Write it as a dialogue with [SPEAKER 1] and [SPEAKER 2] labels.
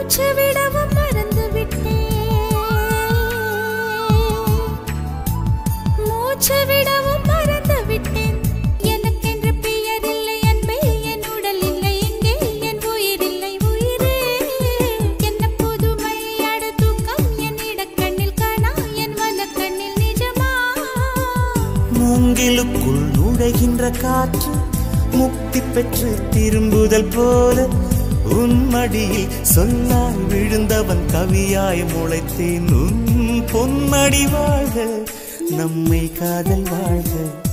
[SPEAKER 1] மூச்சு விடவும் மறந்து விட்டேன் மூச்சு விடவும் மறந்து விட்டேன் எனக்கென்று பெயர் இல்லை அன்பே என் உடல் இல்லை இங்கே என் உயிர் இல்லை உயிரே என்ன புதுமை அட தூக்கம் என் இடக்கண்ணில் காணா என் வலக்கண்ணில் நிஜமா
[SPEAKER 2] மூங்கிலுக்குள் நுழைகின்ற காற்று முக்தி பெற்று திரும்புதல் போல உன் மடியில் சொல்லால் விழுந்தவன் கவியாய் முளைத்தேன் உன் பொன்மடி வாழ்க நம்மை காதல் வாழ்க